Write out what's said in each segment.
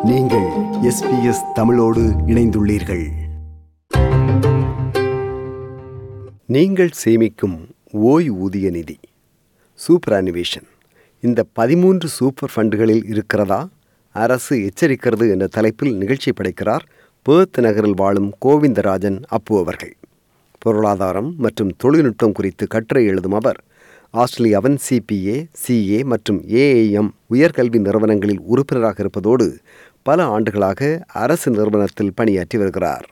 நீங்கள் எஸ்பிஎஸ் தமிழோடு இணைந்துள்ளீர்கள் நீங்கள் சேமிக்கும் ஓய்வூதிய நிதி சூப்பர் அனிவேஷன் இந்த பதிமூன்று சூப்பர் ஃபண்டுகளில் இருக்கிறதா அரசு எச்சரிக்கிறது என்ற தலைப்பில் நிகழ்ச்சி படைக்கிறார் பேர்த் நகரில் வாழும் கோவிந்தராஜன் அப்பு அவர்கள் பொருளாதாரம் மற்றும் தொழில்நுட்பம் குறித்து கட்டுரை எழுதும் அவர் ஆஸ்திரேலியாவின் சிபிஏ சிஏ மற்றும் ஏஏஎம் உயர்கல்வி நிறுவனங்களில் உறுப்பினராக இருப்பதோடு பல ஆண்டுகளாக அரசு நிறுவனத்தில் பணியாற்றி வருகிறார்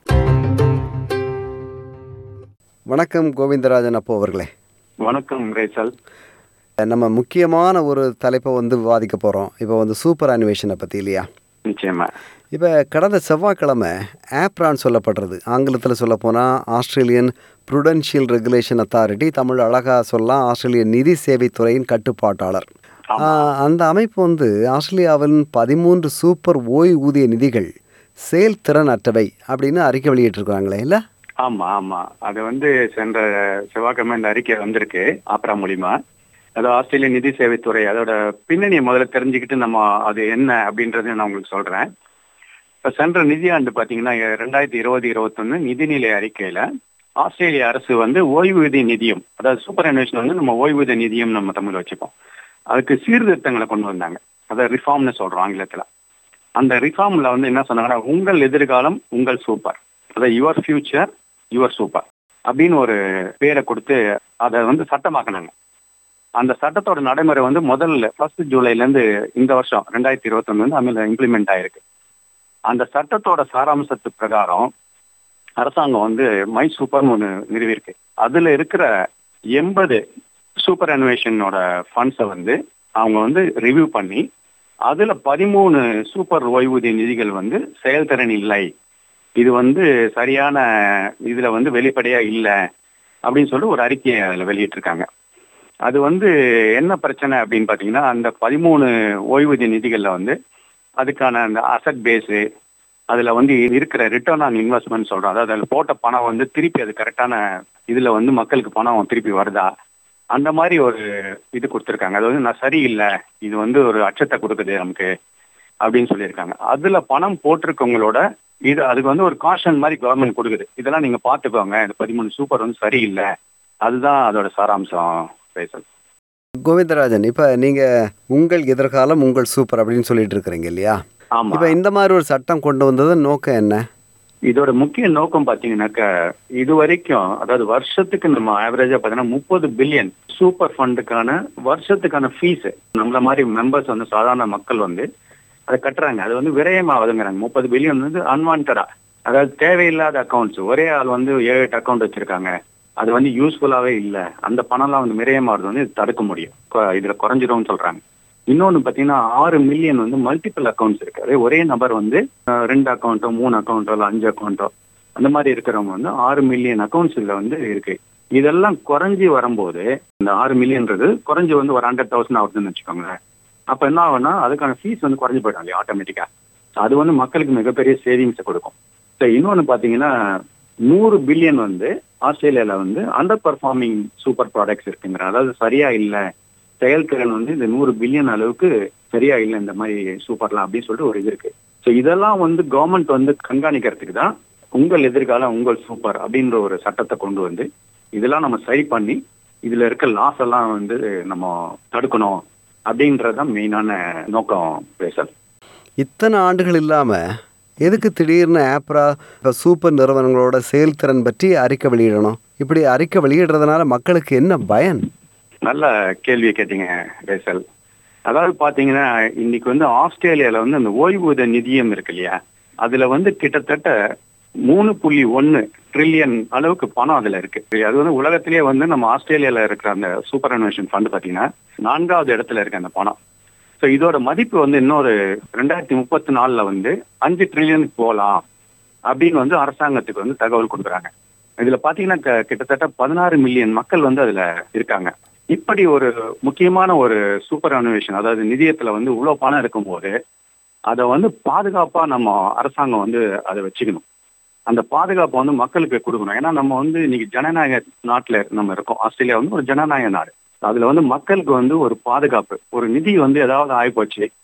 வணக்கம் கோவிந்தராஜன் அப்போ அவர்களே வணக்கம் ரேசல் நம்ம முக்கியமான ஒரு தலைப்பை வந்து விவாதிக்க போகிறோம் இப்போ வந்து சூப்பர் அனிமேஷனை பற்றி இல்லையா நிச்சயமா இப்போ கடந்த செவ்வாய்க்கிழமை ஆப்ரான் சொல்லப்படுறது ஆங்கிலத்தில் சொல்லப்போனால் Australian prudential regulation authority Tamil அழகாக சொல்லலாம் ஆஸ்திரேலிய நிதி சேவைத்துறையின் கட்டுப்பாட்டாளர் ஆஹ், அந்த அமைப்பு வந்து ஆஸ்திரேலியாவின் பதிமூன்று சூப்பர் ஓய்வூதிய நிதிகள் செயல்திறன் அற்றவை அப்படின்னு அறிக்கை வெளியிட்டிருக்காங்களே இல்லை ஆமா ஆமா அது வந்து சென்ற செவ்வாய்க்கிழமை இந்த அறிக்கை வந்திருக்கு ஆப்ரா மூலியமா அதாவது ஆஸ்திரேலிய நிதி சேவைத்துறை அதோட பின்னணியை முதல்ல தெரிஞ்சுக்கிட்டு நம்ம அது என்ன அப்படின்றத நான் உங்களுக்கு சொல்றேன் இப்ப சென்ற நிதியாண்டு பாத்தீங்கன்னா ரெண்டாயிரத்தி இருபது இருபத்தொன்னு நிதிநிலை அறிக்கையில ஆஸ்திரேலிய அரசு வந்து ஓய்வூதிய நிதியம் அதாவது சூப்பர் அனுவேஷன் வந்து நம்ம ஓய்வூதிய நிதியம் நம்ம தமிழ் வச்சுப்போம் அதுக்கு சீர்திருத்தங்களை கொண்டு வந்தாங்க அதாவது ரிஃபார்ம்னு சொல்றோம் ஆங்கிலத்துல அந்த ரிஃபார்ம்ல வந்து என்ன சொன்னாங்கன்னா உங்கள் எதிர்காலம் உங்கள் சூப்பர் அதாவது யுவர் ஃபியூச்சர் யுவர் சூப்பர் அப்படின்னு ஒரு பேரை கொடுத்து அதை வந்து சட்டமாக்குனாங்க அந்த சட்டத்தோட நடைமுறை வந்து முதல்ல ஃபர்ஸ்ட் ஜூலைல இருந்து இந்த வருஷம் ரெண்டாயிரத்தி இருபத்தொன்னு வந்து அமல இம்ப்ளிமெண்ட் ஆயிருக்கு அந்த சட்டத்தோட சாராம்சத்து பிரகாரம் அரசாங்கம் வந்து மை சூப்பர்னு ஒன்று நிறுவியிருக்கு அதுல இருக்கிற எண்பது சூப்பர் அனிவேஷனோட ஃபண்ட்ஸை வந்து அவங்க வந்து ரிவ்யூ பண்ணி அதுல பதிமூணு சூப்பர் ஓய்வூதிய நிதிகள் வந்து செயல்திறன் இல்லை இது வந்து சரியான இதுல வந்து வெளிப்படையா இல்லை அப்படின்னு சொல்லிட்டு ஒரு அறிக்கையை அதுல வெளியிட்டிருக்காங்க அது வந்து என்ன பிரச்சனை அப்படின்னு பாத்தீங்கன்னா அந்த பதிமூணு ஓய்வூதிய நிதிகள்ல வந்து அதுக்கான அந்த அசட் பேஸு அதுல வந்து இருக்கிற ரிட்டர்ன் ஆன் இன்வெஸ்ட்மெண்ட் சொல்றோம் அதாவது அதுல போட்ட பணம் வந்து திருப்பி அது கரெக்டான இதுல வந்து மக்களுக்கு பணம் திருப்பி வருதா அந்த மாதிரி ஒரு இது கொடுத்துருக்காங்க அது வந்து நான் சரியில்லை இது வந்து ஒரு அச்சத்தை கொடுக்குது நமக்கு அப்படின்னு சொல்லியிருக்காங்க அதுல பணம் போட்டிருக்கவங்களோட இது அதுக்கு வந்து ஒரு காஷன் மாதிரி கவர்மெண்ட் கொடுக்குது இதெல்லாம் நீங்க பாத்துக்கோங்க இந்த பதிமூணு சூப்பர் வந்து சரியில்லை அதுதான் அதோட சாராம்சம் பேசல் கோவிந்தராஜன் இப்போ நீங்கள் உங்கள் எதிர்காலம் உங்கள் சூப்பர் அப்படின்னு சொல்லிட்டு இருக்கிறீங்க இல்லையா ஆமா இப்போ இந்த மாதிரி ஒரு சட்டம் கொண்டு வந்தது நோக்கம் என்ன இதோட முக்கிய நோக்கம் பாத்தீங்கன்னாக்க இது வரைக்கும் அதாவது வருஷத்துக்கு நம்ம ஆவரேஜா பாத்தீங்கன்னா முப்பது பில்லியன் சூப்பர் ஃபண்டுக்கான வருஷத்துக்கான ஃபீஸ் நம்மள மாதிரி மெம்பர்ஸ் வந்து சாதாரண மக்கள் வந்து அதை கட்டுறாங்க அது வந்து விரயமாகுதுங்கிறாங்க முப்பது பில்லியன் வந்து அன்வான்டா அதாவது தேவையில்லாத அக்கௌண்ட்ஸ் ஒரே ஆள் வந்து ஏழு எட்டு அக்கௌண்ட் வச்சிருக்காங்க அது வந்து யூஸ்ஃபுல்லாவே இல்ல அந்த பணம்லாம் வந்து விரயமாகிறது வந்து இது தடுக்க முடியும் கொ- இதுல குறைஞ்சிரும்னு சொல்றாங்க இன்னொன்னு பாத்தீங்கன்னா ஆறு மில்லியன் வந்து மல்டிபிள் அக்கௌண்ட்ஸ் இருக்கு அதே ஒரே நபர் வந்து அஹ், ரெண்டு அக்கௌண்ட்டோ மூணு அக்கௌண்ட்டோ இல்ல அஞ்சு அக்கௌண்ட்டோ அந்த மாதிரி இருக்கிறவங்க வந்து ஆறு மில்லியன் அக்கௌண்ட்ஸ் இதுல வந்து இருக்கு இதெல்லாம் குறைஞ்சி வரும்போது இந்த ஆறு மில்லியன்றது குறைஞ்சி வந்து ஒரு ஹண்ட்ரட் தௌசண்ட் ஆகுதுன்னு வச்சுக்கோங்களேன் அப்ப என்ன ஆகும்னா அதுக்கான ஃபீஸ் வந்து குறைஞ்சு போயிடும் இல்லையா ஆட்டோமேட்டிக்கா அது வந்து மக்களுக்கு மிகப்பெரிய சேவிங்ஸை கொடுக்கும் ஸோ இன்னொன்னு பாத்தீங்கன்னா நூறு பில்லியன் வந்து ஆஸ்திரேலியால வந்து அண்டர் பர்ஃபார்மிங் சூப்பர் ப்ராடக்ட்ஸ் இருக்குங்கிற அதாவது சரியா இல்ல செயல்திறன் வந்து இந்த நூறு பில்லியன் அளவுக்கு சரியா இல்லை இந்த மாதிரி சூப்பர்லாம் அப்படின்னு சொல்லிட்டு ஒரு இது இருக்கு ஸோ இதெல்லாம் வந்து கவர்மெண்ட் வந்து கண்காணிக்கிறதுக்கு தான் உங்கள் எதிர்காலம் உங்கள் சூப்பர் அப்படின்ற ஒரு சட்டத்தை கொண்டு வந்து இதெல்லாம் நம்ம சரி பண்ணி இதுல இருக்க லாஸ் எல்லாம் வந்து நம்ம தடுக்கணும் அப்படின்றதுதான் மெயினான நோக்கம் பேசல் இத்தனை ஆண்டுகள் இல்லாமல் எதுக்கு திடீர்னு ஆப்ரா இப்போ சூப்பர் நிறுவனங்களோட செயல்திறன் பற்றி அறிக்கை வெளியிடணும் இப்படி அறிக்கை வெளியிடுறதுனால மக்களுக்கு என்ன பயன் நல்ல கேள்வி கேட்டீங்க பேசல் அதாவது பாத்தீங்கன்னா இன்னைக்கு வந்து ஆஸ்திரேலியால வந்து அந்த ஓய்வூதிய நிதியம் இருக்கு இல்லையா அதுல வந்து கிட்டத்தட்ட மூணு புள்ளி ஒன்னு ட்ரில்லியன் அளவுக்கு பணம் அதுல இருக்கு அது வந்து உலகத்திலேயே வந்து நம்ம ஆஸ்திரேலியால இருக்கிற அந்த சூப்பர் அனுவேஷன் ஃபண்ட் பாத்தீங்கன்னா நான்காவது இடத்துல இருக்கு அந்த பணம் ஸோ இதோட மதிப்பு வந்து இன்னொரு ரெண்டாயிரத்தி முப்பத்தி நாலுல வந்து அஞ்சு ட்ரில்லியனுக்கு போகலாம் அப்படின்னு வந்து அரசாங்கத்துக்கு வந்து தகவல் கொடுக்குறாங்க இதுல பாத்தீங்கன்னா க- கிட்டத்தட்ட பதினாறு மில்லியன் மக்கள் வந்து அதுல இருக்காங்க இப்படி ஒரு முக்கியமான ஒரு சூப்பர் அனுவேஷன் அதாவது நிதியத்துல வந்து இவ்வளவு பணம் இருக்கும்போது அதை வந்து பாதுகாப்பா நம்ம அரசாங்கம் வந்து அதை வச்சுக்கணும் அந்த பாதுகாப்பை வந்து மக்களுக்கு கொடுக்கணும் ஏன்னா நம்ம வந்து இன்னைக்கு ஜனநாயக நாட்டுல நம்ம இருக்கோம் ஆஸ்திரேலியா வந்து ஒரு ஜனநாயக நாடு அதுல வந்து மக்களுக்கு வந்து ஒரு பாதுகாப்பு ஒரு நிதி வந்து ஏதாவது ஆயிப்போச்சு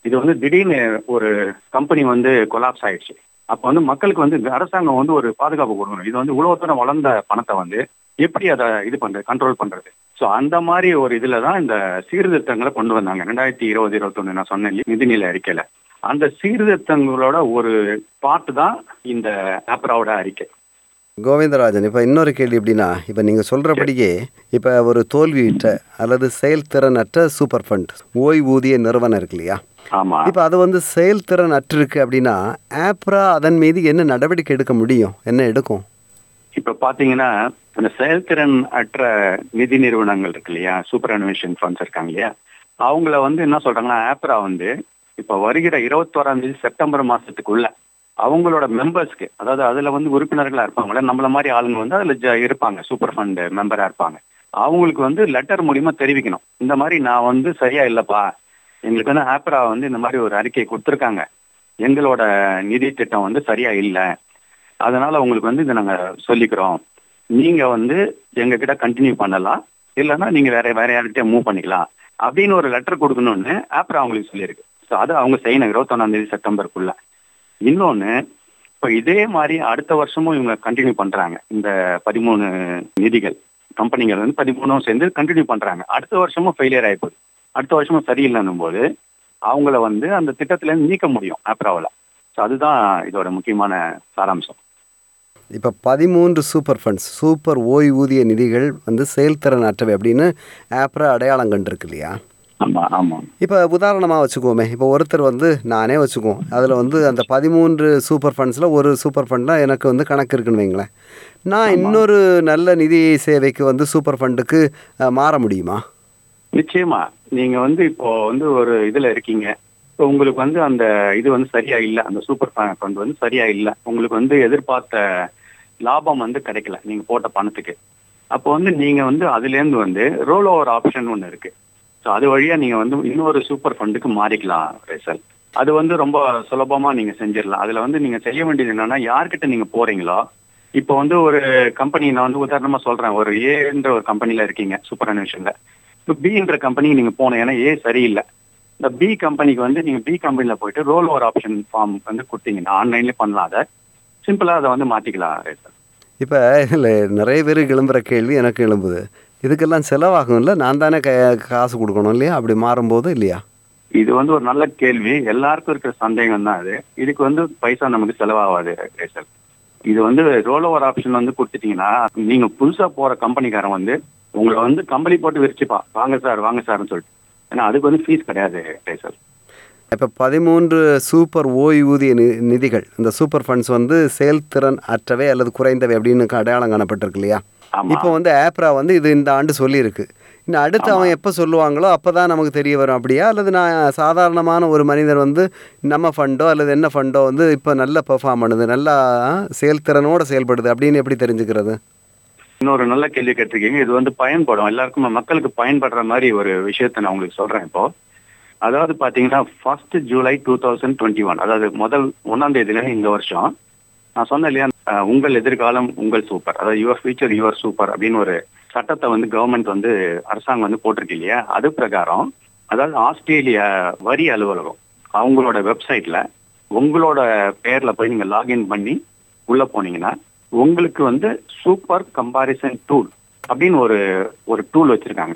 இது வந்து திடீர்னு ஒரு கம்பெனி வந்து கொலாப்ஸ் ஆயிடுச்சு அப்போ வந்து மக்களுக்கு வந்து அரசாங்கம் வந்து ஒரு பாதுகாப்பு கொடுக்கணும் இது வந்து உலகத்தோட வளர்ந்த பணத்தை வந்து எப்படி அதை இது பண்றது கண்ட்ரோல் பண்றது ஸோ அந்த மாதிரி ஒரு இதுல தான் இந்த சீர்திருத்தங்களை கொண்டு வந்தாங்க ரெண்டாயிரத்தி இருபது இருபத்தொன்னு நான் சொன்னேன் இல்லையா, நிதிநிலை அறிக்கையில அந்த சீர்திருத்தங்களோட ஒரு பார்ட் தான் இந்த ஆப்ராவோட அறிக்கை கோவிந்தராஜன் இப்போ இன்னொரு கேள்வி எப்படின்னா இப்போ நீங்கள் சொல்கிறபடியே இப்போ ஒரு தோல்வியுற்ற அல்லது செயல்திறனற்ற சூப்பர் ஃபண்ட் ஓய்வூதிய நிறுவனம் இருக்கு இல்லையா ஆமா இப்போ அது வந்து செயல்திறன் அற்றிருக்கு அப்படின்னா ஆப்ரா அதன் மீது என்ன நடவடிக்கை எடுக்க முடியும் என்ன எடுக்கும் இப்ப பாத்தீங்கன்னா அந்த செயல்திறன் அற்ற நிதி நிறுவனங்கள் இருக்கு இல்லையா சூப்பர் அனிமேஷன் ஃபண்ட்ஸ் இருக்காங்க இல்லையா அவங்கள வந்து என்ன சொல்றாங்கன்னா ஆப்ரா வந்து இப்ப வருகிற இருபத்தோராம் தேதி செப்டம்பர் மாசத்துக்குள்ள அவங்களோட மெம்பர்ஸ்க்கு அதாவது அதுல வந்து உறுப்பினர்களா இருப்பாங்களே நம்மள மாதிரி ஆளுங்க வந்து அதுல ஜ- இருப்பாங்க சூப்பர் ஃபண்ட் மெம்பரா இருப்பாங்க அவங்களுக்கு வந்து லெட்டர் மூலியமா தெரிவிக்கணும் இந்த மாதிரி நான் வந்து சரியா இல்லப்பா எங்களுக்கு வந்து ஆப்ரா வந்து இந்த மாதிரி ஒரு அறிக்கை கொடுத்துருக்காங்க எங்களோட நிதி திட்டம் வந்து சரியா இல்லை அதனால உங்களுக்கு வந்து இதை நாங்க சொல்லிக்கிறோம் நீங்க வந்து எங்க கிட்ட கண்டினியூ பண்ணலாம் இல்லைன்னா நீங்க வேற வேற யார்கிட்டயும் மூவ் பண்ணிக்கலாம் அப்படின்னு ஒரு லெட்டர் கொடுக்கணும்னு ஆப்ரா அவங்களுக்கு சொல்லியிருக்கு ஸோ அது அவங்க செய்யணும் இருபத்தொன்னாம் தேதி செப்டம்பருக்குள்ள இன்னொன்னு இப்போ இதே மாதிரி அடுத்த வருஷமும் இவங்க கண்டினியூ பண்றாங்க இந்த பதிமூணு நிதிகள் கம்பெனிகள் வந்து பதிமூணும் சேர்ந்து கண்டினியூ பண்றாங்க அடுத்த வருஷமும் ஃபெயிலியர் ஆயிப்போகுது அடுத்த வருஷமும் சரியில்லைன்னும் போது அவங்கள வந்து அந்த திட்டத்துல இருந்து நீக்க முடியும் ஆப்ராவில் ஸோ அதுதான் இதோட முக்கியமான சாராம்சம் இப்போ பதிமூன்று சூப்பர் ஃபண்ட்ஸ் சூப்பர் ஓய்வூதிய நிதிகள் வந்து செயல்திறன் அற்றவை அப்படின்னு ஆப்ரா அடையாளம் கண்டிருக்கு இல்லையா ஆமா ஆமா இப்போ உதாரணமாக வச்சுக்கோமே இப்போ ஒருத்தர் வந்து நானே வச்சுக்குவோம் அதில் வந்து அந்த பதிமூன்று சூப்பர் ஃபண்ட்ஸில் ஒரு சூப்பர் ஃபண்டில் எனக்கு வந்து கணக்கு இருக்குன்னு வைங்களேன் நான் இன்னொரு நல்ல நிதி சேவைக்கு வந்து சூப்பர் ஃபண்டுக்கு அஹ், மாற முடியுமா நிச்சயமா நீங்க வந்து இப்போ வந்து ஒரு இதுல இருக்கீங்க இப்போ உங்களுக்கு வந்து அந்த இது வந்து சரியா இல்லை அந்த சூப்பர் ஃபண்ட் வந்து சரியா இல்லை உங்களுக்கு வந்து எதிர்பார்த்த லாபம் வந்து கிடைக்கல நீங்க போட்ட பணத்துக்கு அப்போ வந்து நீங்க வந்து அதுல இருந்து வந்து ரோல் ஓவர் ஆப்ஷன் ஒன்று இருக்கு ஸோ அது வழியா நீங்க வந்து இன்னொரு சூப்பர் ஃபண்டுக்கு மாறிக்கலாம் ரேசல் அது வந்து ரொம்ப சுலபமா நீங்க செஞ்சிடலாம் அதுல வந்து நீங்க செய்ய வேண்டியது என்னன்னா யார்கிட்ட நீங்க போறீங்களோ இப்போ வந்து ஒரு கம்பெனி நான் வந்து உதாரணமா சொல்றேன் ஒரு ஏன்ற ஒரு கம்பெனில இருக்கீங்க சூப்பர் அனிமேஷன்ல இப்போ பின்ற கம்பெனி நீங்க போகணும் ஏன்னா ஏ சரியில்லை இந்த பி கம்பெனிக்கு வந்து நீங்க பி கம்பெனில போயிட்டு ரோல் ஓவர் ஆப்ஷன் ஃபார்ம் வந்து கொடுத்தீங்கன்னா ஆன்லைன்லேயே பண்ணலாம் அதை சிம்பிளா அதை வந்து மாத்திக்கலாம் ரேசல் இப்போ இதில் நிறைய பேர் எழும்புற கேள்வி எனக்கு எழும்புது இதுக்கெல்லாம் செலவாகும்ல நான் தானே க காசு கொடுக்கணும் இல்லையா அப்படி மாறும்போது இல்லையா இது வந்து ஒரு நல்ல கேள்வி எல்லாருக்கும் இருக்கிற சந்தேகம் தான் அது இதுக்கு வந்து பைசா நமக்கு செலவாகாது ரேசல் இது வந்து ரோல் ஓவர் ஆப்ஷன் வந்து கொடுத்துட்டீங்கன்னா நீங்க புதுசா போற கம்பெனிக்காரன் வந்து உங்களை வந்து கம்பெனி போட்டு விரிச்சுப்பான் வாங்க சார் வாங்க சார்னு சொல்லிட்டு ஏன்னா அதுக்கு வந்து ஃபீஸ் கிடையாது ரேசல் இப்போ பதிமூன்று சூப்பர் ஓய்வூதிய நி நிதிகள் இந்த சூப்பர் ஃபண்ட்ஸ் வந்து செயல்திறன் அற்றவை அல்லது குறைந்தவை அப்படின்னு அடையாளம் காணப்பட்டிருக்கு இல்லையா ஆமா இப்போ வந்து ஆப்ரா வந்து இது இந்த ஆண்டு சொல்லியிருக்கு இன்னும் அடுத்து அவன் எப்போ சொல்லுவாங்களோ அப்போ தான் நமக்கு தெரிய வரும் அப்படியா அல்லது நான் சாதாரணமான ஒரு மனிதர் வந்து நம்ம ஃபண்டோ அல்லது என்ன ஃபண்டோ வந்து இப்போ நல்லா பெர்ஃபார்ம் பண்ணுது நல்லா செயல்திறனோட செயல்படுது அப்படின்னு எப்படி தெரிஞ்சுக்கிறது இன்னொரு நல்ல கேள்வி கேட்டிருக்கீங்க இது வந்து பயன்படும் எல்லாருக்கும் மக்களுக்கு பயன்படுற மாதிரி ஒரு விஷயத்த நான் உங்களுக்கு சொல்றேன் இப்போ அதாவது பாத்தீங்கன்னா first July two thousand twenty one அதாவது முதல் ஒன்னாம் தேதியில இந்த வருஷம் நான் சொன்னேன் இல்லையா அஹ், உங்கள் எதிர்காலம் உங்கள் சூப்பர் அதாவது யுவர் ஃபியூச்சர் யுவர் சூப்பர் அப்படின்னு ஒரு சட்டத்தை வந்து கவர்மெண்ட் வந்து அரசாங்கம் வந்து போட்டிருக்கு இல்லையா அது பிரகாரம் அதாவது ஆஸ்திரேலியா வரி அலுவலகம் அவங்களோட வெப்சைட்ல உங்களோட பேர்ல போய் நீங்க லாகின் பண்ணி உள்ள போனீங்கன்னா உங்களுக்கு வந்து சூப்பர் கம்பாரிசன் டூல் அப்படின்னு ஒரு ஒரு டூல் வச்சிருக்காங்க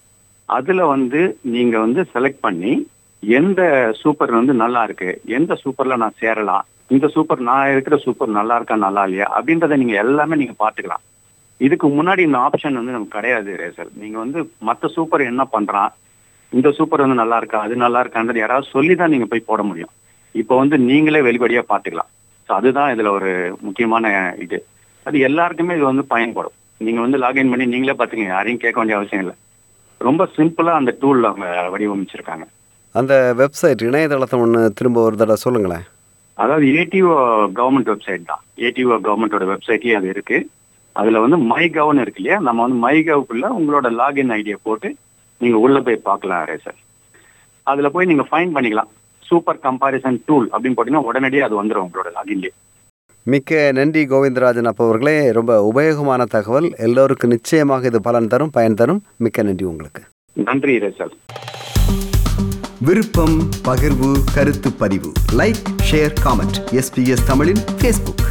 அதுல வந்து நீங்க வந்து செலக்ட் பண்ணி எந்த சூப்பர் வந்து நல்லா இருக்கு எந்த சூப்பர்ல நான் சேரலாம் இந்த சூப்பர் நான் இருக்கிற சூப்பர் நல்லா இருக்கா நல்லா இல்லையா அப்படின்றத நீங்க எல்லாமே நீங்க பாத்துக்கலாம் இதுக்கு முன்னாடி இந்த ஆப்ஷன் வந்து நமக்கு கிடையாது ரேசல் நீங்க வந்து மத்த சூப்பர் என்ன பண்றான் இந்த சூப்பர் வந்து நல்லா இருக்கா அது நல்லா இருக்கான்றது யாராவது சொல்லி தான் நீங்க போய் போட முடியும் இப்போ வந்து நீங்களே வெளிப்படையா பாத்துக்கலாம் ஸோ அதுதான் இதுல ஒரு முக்கியமான இது அது எல்லாருக்குமே இது வந்து பயன்படும் நீங்க வந்து லாகின் பண்ணி நீங்களே பாத்துக்கங்க யாரையும் கேட்க வேண்டிய அவசியம் இல்லை ரொம்ப சிம்பிளா அந்த டூல் அவங்க வடிவமைச்சிருக்காங்க அந்த வெப்சைட் இணையதளத்தை ஒன்று திரும்ப ஒரு தடவை சொல்லுங்களேன் அதாவது ஏடிஓ கவர்மெண்ட் வெப்சைட் தான் ஏடிஓ கவர்மெண்டோட வெப்சைட்லயே அது இருக்கு அதுல வந்து மை கவர்னு இருக்கு இல்லையா நம்ம வந்து மை கவுக்குள்ள உங்களோட லாகின் ஐடியை போட்டு நீங்க உள்ள போய் பார்க்கலாம் ரேசர் அதுல போய் நீங்க ஃபைன் பண்ணிக்கலாம் சூப்பர் கம்பாரிசன் டூல் அப்படின்னு போட்டீங்கன்னா உடனடியே அது வந்துடும் உங்களோட லாகின்லேயே மிக்க நன்றி கோவிந்தராஜன் அப்போ அவர்களே ரொம்ப உபயோகமான தகவல் எல்லோருக்கும் நிச்சயமாக இது பலன் தரும் பயன் தரும் மிக்க நன்றி உங்களுக்கு நன்றி ரேசல் விருப்பம் பகிர்வு கருத்து பதிவு லைக் ஷேர் காமெண்ட் எஸ்பிஎஸ் தமிழின் ஃபேஸ்புக்